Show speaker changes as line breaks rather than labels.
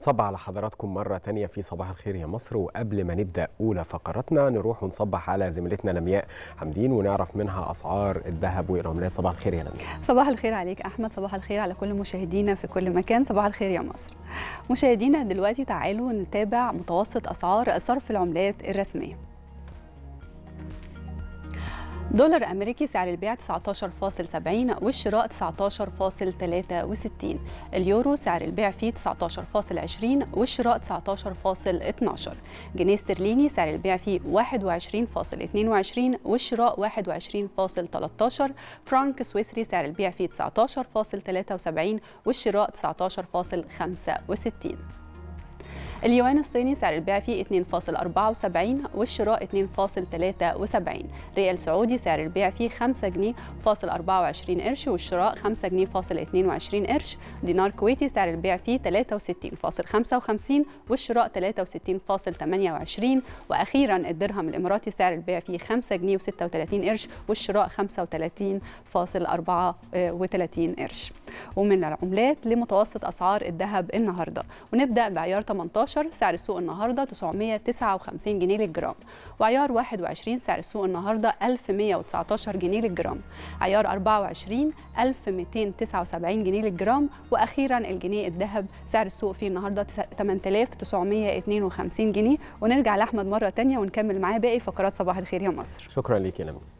صبح على حضراتكم مرة تانية في صباح الخير يا مصر وقبل ما نبدأ أولى فقراتنا نروح ونصبح على زميلتنا لمياء حمدين ونعرف منها أسعار الذهب والعملات صباح الخير يا لمياء
صباح الخير عليك احمد صباح الخير على كل مشاهدينا في كل مكان صباح الخير يا مصر مشاهدينا دلوقتي تعالوا نتابع متوسط اسعار صرف العملات الرسميه دولار امريكي سعر البيع 19.70 والشراء 19.63 اليورو سعر البيع فيه 19.20 والشراء 19.12 جنيه استرليني سعر البيع فيه 21.22 والشراء 21.13 فرانك سويسري سعر البيع فيه 19.73 والشراء 19.65 اليوان الصيني سعر البيع فيه 2.74 والشراء 2.73 ريال سعودي سعر البيع فيه 5 جنيه فاصل 24 قرش والشراء 5 جنيه فاصل 22 قرش دينار كويتي سعر البيع فيه 63.55 والشراء 63.28 واخيرا الدرهم الاماراتي سعر البيع فيه 5 جنيه و36 قرش والشراء 35.34 قرش ومن العملات لمتوسط اسعار الذهب النهارده ونبدا بعيار 18 سعر السوق النهارده 959 جنيه للجرام وعيار 21 سعر السوق النهارده 1119 جنيه للجرام عيار 24 1279 جنيه للجرام واخيرا الجنيه الذهب سعر السوق فيه النهارده 8952 جنيه ونرجع لاحمد مره ثانيه ونكمل معاه باقي فقرات صباح الخير يا مصر
شكرا ليك يا لمياء